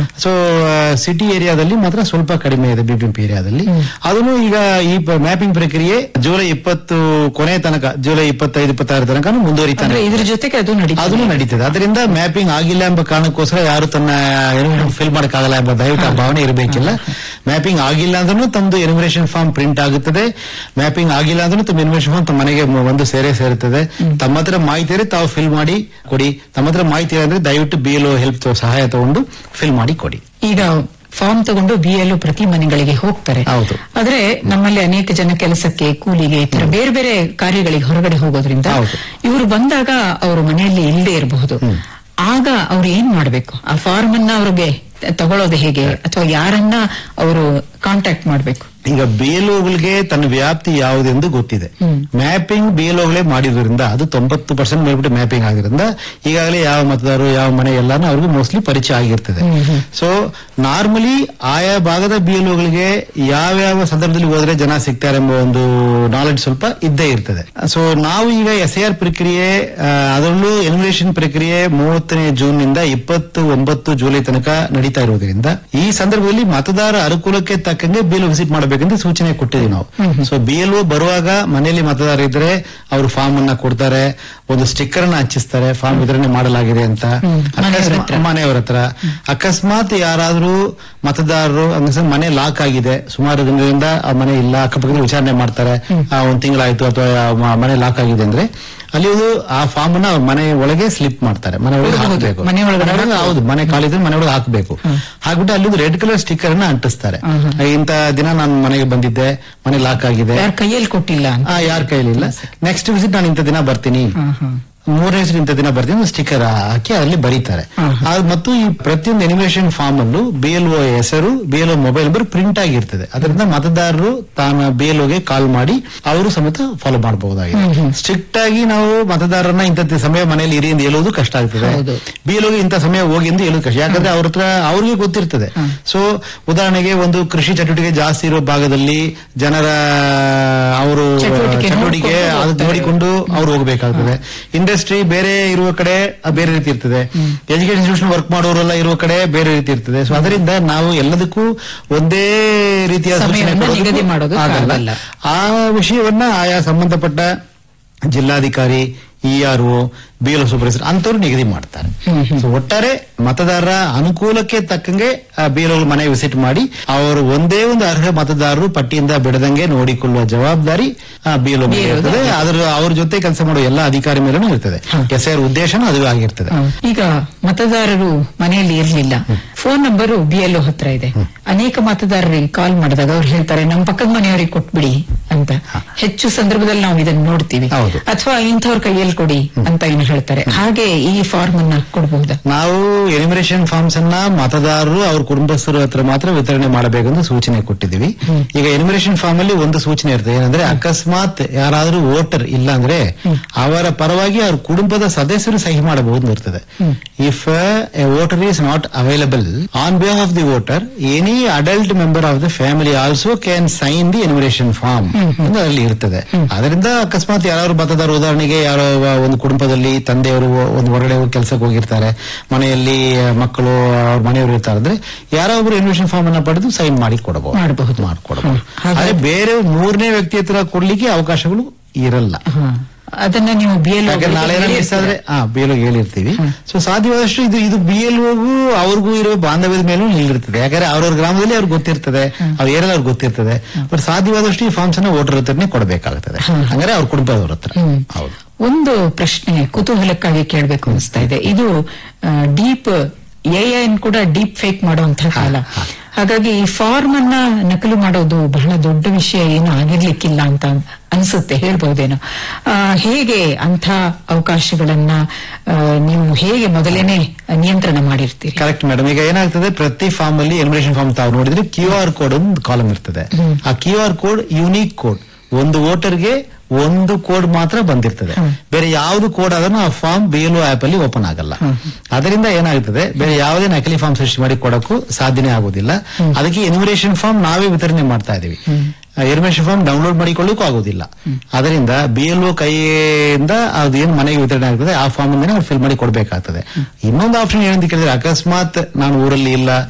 So city ಏರಿಯಾದಲ್ಲಿ ಮಾತ್ರ ಸ್ವಲ್ಪ ಕಡಿಮೆ ಇದೆ ಬಿಬಿಎಂಪಿ ಏರಿಯಾದಲ್ಲಿ ಅದನ್ನು ಈಗ ಈ ಮ್ಯಾಪಿಂಗ್ ಪ್ರಕ್ರಿಯೆ ಜುಲೈ ಇಪ್ಪತ್ತು ಕೊನೆ ತನಕ ಜುಲೈ ಇಪ್ಪತ್ತೈದು ಇಪ್ಪತ್ತಾರು ತನಕ ಮುಂದುವರಿತಾನೆ ಅಂದ್ರೆ ಇದ್ರ ಜೊತೆಗೆ ಅದು ನಡೀತದೆ ಅದನ್ನು ನಡೀತದೆ ಅದರಿಂದ ಮ್ಯಾಪಿಂಗ್ ಆಗಿಲ್ಲ ಎಂಬ ಕಾರಣಕ್ಕೋಸ್ಕರ ಯಾರು ತನ್ನ ಫಿಲ್ ಮಾಡಕ್ಕಾಗಲ್ಲ ಎಂಬ ದಯವಿಟ್ಟು ಆ ಭಾವನೆ ಇರಬೇಕಿಲ್ಲ ಮ್ಯಾಪಿಂಗ್ ಆಗಿಲ್ಲ ಅಂದ್ರೂ ತಮ್ಮದು ಎನಿಮರೇಷನ್ ಫಾರ್ಮ್ ಪ್ರಿಂಟ್ ಆಗುತ್ತದೆ ಮ್ಯಾಪಿಂಗ್ ಆಗಿಲ್ಲ ಅಂದ್ರೂ ತಮ್ಮ ಎನಿಮರೇಷನ್ ಫಾರ್ಮ್ ತಮ್ಮ ಮನೆಗೆ ಮ- ಒಂದು ಸೇರೆ ಸೇರುತ್ತದೆ ತಮ್ಮ ಹತ್ರ ಮಾಹಿತಿ ಇದ್ರೆ ತಾವು ಫಿಲ್ ಮಾಡಿ ಕೊಡಿ ತಮ್ಮ ಹತ್ರ ಮಾಹಿತಿ ಇಲ್ಲ ಅಂದ್ರೆ ದಯವಿಟ್ಟು ಬಿ ಎಲ್ ಹೆಲ್ಪ್ ಸಹಾಯ ತಗೊಂಡು ಫಿಲ್ ಮಾಡಿ ಕೊಡಿ ಈಗ ಫಾರ್ಮ್ ತಗೊಂಡು ಬಿ ಎಲ್ ಪ್ರತಿ ಮನೆಗಳಿಗೆ ಹೋಗ್ತಾರೆ ಹೌದು. ಆದ್ರೆ ನಮ್ಮಲ್ಲಿ ಅನೇಕ ಜನ ಕೆಲಸಕ್ಕೆ ಕೂಲಿಗೆ ಈ ತರ ಬೇರೆ ಬೇರೆ ಕಾರ್ಯಗಳಿಗೆ ಹೊರಗಡೆ ಹೋಗೋದ್ರಿಂದ ಹೌದು. ಇವರು ಬಂದಾಗ ಅವರು ಮನೆಯಲ್ಲಿ ಇಲ್ಲದೆ ಇರಬಹುದು ಆಗ ಅವ್ರು ಏನ್ ಮಾಡ್ಬೇಕು ಆ ಫಾರ್ಮ್ ಅನ್ನ ಅವ್ರಿಗೆ ತಗೊಳ್ಳೋದು ಹೇಗೆ ಅಥವಾ ಯಾರನ್ನ ಅವರು ಕಾಂಟ್ಯಾಕ್ಟ್ ಮಾಡ್ಬೇಕು ಈಗ ಬೇಲೋಗಳಿಗೆ ತನ್ನ ವ್ಯಾಪ್ತಿ ಯಾವುದೆಂದು ಗೊತ್ತಿದೆ ಮ್ಯಾಪಿಂಗ್ ಬೇಲೋಗಳೇ ಮಾಡಿದ್ರಿಂದ ಅದು ತೊಂಬತ್ತು ಪರ್ಸೆಂಟ್ ಮೇಲ್ಬಿಟ್ಟು ಮ್ಯಾಪಿಂಗ್ ಆಗಿರೋದ್ರಿಂದ ಈಗಾಗಲೇ ಯಾವ ಮತದಾರರು ಯಾವ ಮನೆ ಎಲ್ಲಾನು ಅವ್ರಿಗೂ ಮೋಸ್ಟ್ಲಿ ಪರಿಚಯ ಆಗಿರ್ತದೆ ಸೊ ನಾರ್ಮಲಿ ಆಯಾ ಭಾಗದ ಬಿಎಲ್ಒಗಳಿಗೆ ಯಾವ್ಯಾವ ಸಂದರ್ಭದಲ್ಲಿ ಹೋದ್ರೆ ಜನ ಸಿಗ್ತಾರೆ ಎಂಬ ಒಂದು ನಾಲೆಡ್ಜ್ ಸ್ವಲ್ಪ ಇದ್ದೇ ಇರ್ತದೆ ಸೊ ನಾವು ಈಗ ಎಸ್ ಐ ಆರ್ ಪ್ರಕ್ರಿಯೆ ಆ, ಅದರಲ್ಲೂ ಎನ್ಯುಲೇಷನ್ ಪ್ರಕ್ರಿಯೆ ಮೂವತ್ತನೇ ಜೂನ್ ನಿಂದ ಇಪ್ಪತ್ತು ಒಂಬತ್ತು ಜುಲೈ ತನಕ ನಡೀತಾ ಇರುವುದರಿಂದ ಈ ಸಂದರ್ಭದಲ್ಲಿ ಮತದಾರ ಅನುಕೂಲಕ್ಕೆ ತಕ್ಕಂಗೆ ಬಿಎಲ್ ವಿಸಿಟ್ ಮಾಡಬೇಕಂತ ಸೂಚನೆ ಕೊಟ್ಟಿದ್ದೀವಿ ನಾವು ಸೊ ಬಿಎಲ್ಒ ಬರುವಾಗ ಮನೆಯಲ್ಲಿ ಮತದಾರ ಇದ್ರೆ ಅವರು ಫಾರ್ಮ್ ಅನ್ನ ಕೊಡ್ತಾರೆ ಒಂದು ಸ್ಟಿಕ್ಕರ್ ಅನ್ನ ಹಚ್ಚಿಸ್ತಾರೆ ಫಾರ್ಮ್ ವಿತರಣೆ ಮಾಡಲಾಗಿದೆ ಅಂತ ಮನೆಯವ್ರ ಅಕಸ್ಮಾತ್ ಮನೆಯವರ ಹತ್ರ ಅಕಸ್ಮಾತ್ ಯಾರಾದ್ರೂ ಮತದಾರರು ಅಂದ್ರೆ ಮನೆ ಲಾಕ್ ಆಗಿದೆ ಸುಮಾರು ದಿನದಿಂದ ಆ ಮನೆ ಇಲ್ಲ ಅಕ್ಕಪಕ್ಕದಲ್ಲಿ ವಿಚಾರಣೆ ಮಾಡ್ತಾರೆ ಆ, ಒಂದ್ ತಿಂಗಳಾಯ್ತು ಅಥವಾ ಮ- ಮನೆ ಲಾಕ್ ಆಗಿದೆ ಅಂದ್ರೆ ಅಲ್ಲಿ ಒಂದು ಆ ಫಾರ್ಮ್ ಅನ್ನ ಅವ್ರ ಮನೆ ಒಳಗೆ ಸ್ಲಿಪ್ ಮಾಡ್ತಾರೆ ಮನೆ ಒಳಗೆ ಹೌದು, ಹೌದು. ಹಾಕಬೇಕು ಮನೆ ಒಳಗಡೆ ಹೌದು ಮನೆ ಖಾಲಿದ್ರೆ ಮನೆ ಒಳಗೆ ಹಾಕಬೇಕು ಹಾಕ್ಬಿಟ್ಟು ಅಲ್ಲಿ ರೆಡ್ ಕಲರ್ ಸ್ಟಿಕ್ಕರ್ ಅನ್ನ ಅಂಟಿಸ್ತಾರೆ ಇಂತ ದಿನ ನಾನು ಮನೆಗೆ ಬಂದಿದ್ದೆ ಮನೆ ಲಾಕ್ ಆಗಿದೆ ಯಾರ ಕೈಯಲ್ಲಿ ಕೊಟ್ಟಿಲ್ಲ ಅಂತ ಆ, ಯಾರ ಕೈಲಿಲ್ಲ ನೆಕ್ಸ್ಟ್ ವಿಸಿಟ್ ನಾನು ಇಂಥ ದಿನ ಬರ್ತೀನಿ ಹ್ಮ್, ಹ್ಮ್. ಮೂರನೇ ವಿಸಿಟ್ ಇಂಥ ದಿನ ಬರ್ತೀನಿ ಸ್ಟಿಕ್ಕರ್ ಹಾಕಿ ಅಲ್ಲಿ ಬರೀತಾರೆ ಆ, ಮತ್ತು ಈ ಪ್ರತಿಯೊಂದು ಎನಿಮೇಷನ್ ಫಾರ್ಮ್ ಅಲ್ಲೂ ಬಿ ಎಲ್ ಒ ಹೆಸರು B L O mobile number print ಆಗಿರ್ತದೆ ಅದರಿಂದ ಮತದಾರರು ತಾನ ಬಿ ಎಲ್ ಒಗೆ ಕಾಲ್ ಮಾಡಿ ಅವರು ಸಮೇತ ಫಾಲೋ ಮಾಡಬಹುದಾಗಿದೆ ಸ್ಟ್ರಿಕ್ಟ್ ಆಗಿ ನಾವು ಮತದಾರರನ್ನ ಇಂಥ ಸಮಯ ಮನೆಯಲ್ಲಿ ಇರಿ ಎಂದು ಹೇಳೋದು ಕಷ್ಟ ಆಗ್ತದೆ ಹೌದು. ಬಿ ಎಲ್ ಒಗೆ ಇಂಥ ಸಮಯ ಹೋಗಿ ಎಂದು ಹೇಳೋದು ಕಷ್ಟ ಯಾಕಂದ್ರೆ ಅವ್ರ ಹತ್ರ ಅವ್ರಿಗೆ ಗೊತ್ತಿರ್ತದೆ ಸೊ ಉದಾಹರಣೆಗೆ ಒಂದು ಕೃಷಿ ಚಟುವಟಿಕೆ ಜಾಸ್ತಿ ಇರೋ ಭಾಗದಲ್ಲಿ ಜನರ ಅವರು ಚಟುವಟಿಕೆ ಚಟುವಟಿಕೆ ನೋಡ್ಕೊಂಡು ಅದು ಹೋಗ್ತಾರೆ. ನೋಡಿಕೊಂಡು ಅವ್ರು ಹೋಗ್ಬೇಕಾಗ್ತದೆ ಇಂಡಸ್ಟ್ರಿ ಬೇರೆ ಇರುವ ಕಡೆ ಅದು ಬೇರೆ ರೀತಿ ಇರ್ತದೆ ಎಜುಕೇಶನ್ ಇನ್ಸ್ಟಿಟ್ಯೂಷನ್ ವರ್ಕ್ ಮಾಡೋರೆಲ್ಲ ಇರುವ ಕಡೆ ಬೇರೆ ರೀತಿ ಇರ್ತದೆ ಸೊ ಅದರಿಂದ ನಾವು ಎಲ್ಲದಕ್ಕೂ ಒಂದೇ ರೀತಿಯ ಸೂಚನೆ ಸಮಯವನ್ನ ಕೊಡೋದಕ್ಕೂ ನಿಗದಿ ಮಾಡೋದಕ್ಕೆ ಆಗಲ್ಲ ಆಗಲ್ಲ. ಆ ವಿಷಯವನ್ನ ಆಯಾ ಸಂಬಂಧಪಟ್ಟ ಜಿಲ್ಲಾಧಿಕಾರಿ E R O B L supervisor ಅಂತವ್ರು ನಿಗದಿ ಮಾಡ್ತಾರೆ ಸೊ ಒಟ್ಟಾರೆ ಮತದಾರರ ಅನುಕೂಲಕ್ಕೆ ತಕ್ಕಂಗೆ ಬಿ ಎಲ್ ಮನೆ ವಿಸಿಟ್ ಮಾಡಿ ಅವರು ಒಂದೇ ಒಂದು ಅರ್ಹ ಮತದಾರರು ಪಟ್ಟಿಯಿಂದ ಬಿಡದಂಗೆ ನೋಡಿಕೊಳ್ಳುವ ಜವಾಬ್ದಾರಿ ಬಿ ಎಲ್ ಇರ್ತದೆ ಅದರ ಅವ್ರ ಜೊತೆ ಕೆಲಸ ಮಾಡುವ ಎಲ್ಲ ಅಧಿಕಾರಿ ಮೇಲೂ ಇರ್ತದೆ ಎಸ್ ಐ ಆರ್ ಉದ್ದೇಶನೂ ಅದು ಆಗಿರ್ತದೆ ಹ್ಮ್. ಈಗ ಮತದಾರರು ಮನೆಯಲ್ಲಿ ಇರ್ಲಿಲ್ಲ ಫೋನ್ ನಂಬರು ಬಿ ಎಲ್ ಹತ್ರ ಇದೆ ಅನೇಕ ಮತದಾರರಿಗೆ ಕಾಲ್ ಮಾಡಿದಾಗ ಅವ್ರು ಹೇಳ್ತಾರೆ ನಮ್ಮ ಪಕ್ಕದ ಮನೆಯವರಿಗೆ ಕೊಟ್ಬಿಡಿ ಅಂತ ಹೆಚ್ಚು ಸಂದರ್ಭದಲ್ಲಿ ನಾವು ಇದನ್ನ ನೋಡ್ತೀವಿ ಹೌದು. ಅಥವಾ ಇಂಥವ್ರ ಕೈಯಲ್ಲಿ ಕೊಡಿ ಅಂತ ಏನು ಹೇಳ್ತಾರೆ ಹಾಗೆ ಈ ಫಾರ್ಮ್ ಅನ್ನ ಕೊಡಬಹುದಾ ನಾವು ಎನಿಮಿನೇಷನ್ ಫಾರ್ಮ್ಸ್ ಅನ್ನ ಮತದಾರರು ಅವ್ರ ಕುಟುಂಬಸ್ಥರ ಹತ್ರ ಮಾತ್ರ ವಿತರಣೆ ಮಾಡಬೇಕೆಂದು ಸೂಚನೆ ಕೊಟ್ಟಿದ್ದೀವಿ ಈಗ ಎನಿಮಿನೇಷನ್ ಫಾರ್ಮ್ ಅಲ್ಲಿ ಒಂದು ಸೂಚನೆ ಇರ್ತದೆ ಏನಂದ್ರೆ ಅಕಸ್ಮಾತ್ ಯಾರಾದ್ರೂ ವೋಟರ್ ಇಲ್ಲ ಅಂದ್ರೆ ಅವರ ಪರವಾಗಿ ಅವ್ರ ಕುಟುಂಬದ ಸದಸ್ಯರು ಸಹಿ ಮಾಡಬಹುದು ಇರ್ತದೆ if a voter is not available on behalf of the voter any adult member of the family also can sign the enumeration form ಅಲ್ಲಿ ಇರ್ತದೆ ಅದರಿಂದ ಅಕಸ್ಮಾತ್ ಯಾರು ಮತದಾರ ಉದಾಹರಣೆಗೆ ಯಾರೋ ಒಂದು ಕುಟುಂಬದಲ್ಲಿ ತಂದೆಯವರು ಒಂದು ಹೊರಗಡೆ ಹೋಗಿ ಕೆಲಸಕ್ಕೆ ಹೋಗಿರ್ತಾರೆ ಮನೆಯಲ್ಲಿ ಮಕ್ಕಳು ಅವ್ರ ಮನೆಯವರು ಇರ್ತಾರೆ ಅಂದ್ರೆ ಯಾರೋ ಒಬ್ರು ಇನ್ವಿಟೇಷನ್ ಫಾರ್ಮ್ ಅನ್ನ ಪಡೆದು ಸೈನ್ ಮಾಡಿ ಕೊಡಬಹುದು ಮಾಡಬಹುದು. ಮಾಡಿಕೊಡಬಹುದು ಹ್ಮ್. ಹಾಗಾಗಿ- ಆದ್ರೆ ಬೇರೆ ಮೂರನೇ ವ್ಯಕ್ತಿ ಹತ್ರ ಕೊಡ್ಲಿಕ್ಕೆ ಅವಕಾಶಗಳು ಇರಲ್ಲ ಹ. ಅದನ್ನ ನೀವು ಬಿ ಎಲ್ ಯಾಕಂದ್ರೆ ನಾಳೆ ಏನೋ ಮಿಸ್ ಆದ್ರೆ ಹಾ ಬಿ ಎಲ್ ಹೇಳಿರ್ತೀವಿ ಸೊ ಸಾಧ್ಯವಾದಷ್ಟು ಇದು ಇದು ಬಿ ಎಲ್ ಅವ್ರಿಗೂ ಇರೋ ಬಾಂಧವ್ಯದ ಮೇಲೂ ನಿಲ್ಲಿರ್ತದೆ ಯಾಕಂದ್ರೆ ಅವ್ರವ್ರ ಗ್ರಾಮದಲ್ಲಿ ಅವ್ರಿಗೆ ಗೊತ್ತಿರ್ತದೆ ಅವ್ರ ಏರಿಯಾದಲ್ಲಿ ಅವ್ರಿಗೆ ಗೊತ್ತಿರ್ತದೆ ಬಟ್ ಸಾಧ್ಯವಾದಷ್ಟು ಈ ಫಾರ್ಮ್ಸ್ ಅನ್ನ ವೋಟರ್ ಹತ್ರನೇ ಕೊಡಬೇಕಾಗ್ತದೆ ಹಂಗಾರೆ ಅವ್ರ ಕುಟುಂಬದವ್ರ ಹತ್ರ ಹೌದು ಒಂದು ಪ್ರಶ್ನೆ ಕುತೂಹಲಕ್ಕಾಗಿ ಕೇಳಬೇಕು ಅನಿಸ್ತಾ ಇದೆ ಇದು ಡೀಪ್ ಎನ್ ಕೂಡ ಡೀಪ್ ಫೇಕ್ ಮಾಡುವಂತಹ ಕಾಲ ಹಾಗಾಗಿ ಈ ಫಾರ್ಮ್ ಅನ್ನ ನಕಲು ಮಾಡೋದು ಬಹಳ ದೊಡ್ಡ ವಿಷಯ ಏನು ಆಗಿರ್ಲಿಕ್ಕಿಲ್ಲ ಅಂತ ಅನ್ಸುತ್ತೆ ಹೇಳ್ಬಹುದೇನೋ ಆ, ಹೇಗೆ ಅಂಥ ಅವಕಾಶಗಳನ್ನ ಆ, ನೀವು ಹೇಗೆ ಮೊದಲೇನೆ ನಿಯಂತ್ರಣ ಮಾಡಿರ್ತೀರಿ ಕರೆಕ್ಟ್ ಮೇಡಮ್ ಈಗ ಏನಾಗ್ತದೆ ಪ್ರತಿ ಫಾರ್ಮ್ ಅಲ್ಲಿ ಎನಿಮಿನೇಷನ್ ಫಾರ್ಮ್ ತಾವು ನೋಡಿದ್ರೆ ಕ್ಯೂ ಆರ್ ಕೋಡ್ ಒಂದು ಕಾಲಮ್ ಇರ್ತದೆ ಆ Q R code unique code ಒಂದು ವೋಟರ್ಗೆ ಒಂದು ಕೋಡ್ ಮಾತ್ರ ಬಂದಿರ್ತದೆ ಬೇರೆ ಯಾವ್ದು ಕೋಡ್ ಅದನ್ನು ಆ ಫಾರ್ಮ್ ಬಿ ಎಲ್ ಆಪ್ ಅಲ್ಲಿ ಓಪನ್ ಆಗಲ್ಲ ಅದರಿಂದ ಏನಾಗ್ತದೆ ಬೇರೆ ಯಾವುದೇ ನಕಲಿ ಫಾರ್ಮ್ ಸೃಷ್ಟಿ ಮಾಡಿ ಕೊಡಕ್ಕೂ ಸಾಧ್ಯನೇ ಆಗೋದಿಲ್ಲ ಅದಕ್ಕೆ ಎನಿಮಿನೇಷನ್ ಫಾರ್ಮ್ ನಾವೇ ವಿತರಣೆ ಮಾಡ್ತಾ ಇದೀವಿ ಎನಿಮಿನೇಷನ್ ಫಾರ್ಮ್ ಡೌನ್ಲೋಡ್ ಮಾಡಿಕೊಳ್ಳಿಕ್ಕೂ ಆಗೋದಿಲ್ಲ ಅದರಿಂದ ಬಿ ಎಲ್ ಒ ಕೈಯಿಂದ ಅದು ಏನ್ ಮನೆಗೆ ವಿತರಣೆ ಆಗ್ತದೆ ಆ ಫಾರ್ಮ್ ಫಿಲ್ ಮಾಡಿ ಕೊಡ್ಬೇಕಾಗ್ತದೆ ಇನ್ನೊಂದು ಆಪ್ಷನ್ ಏನಂತ ಕೇಳಿದ್ರೆ ಅಕಸ್ಮಾತ್ ನಾನು ಊರಲ್ಲಿ ಇಲ್ಲ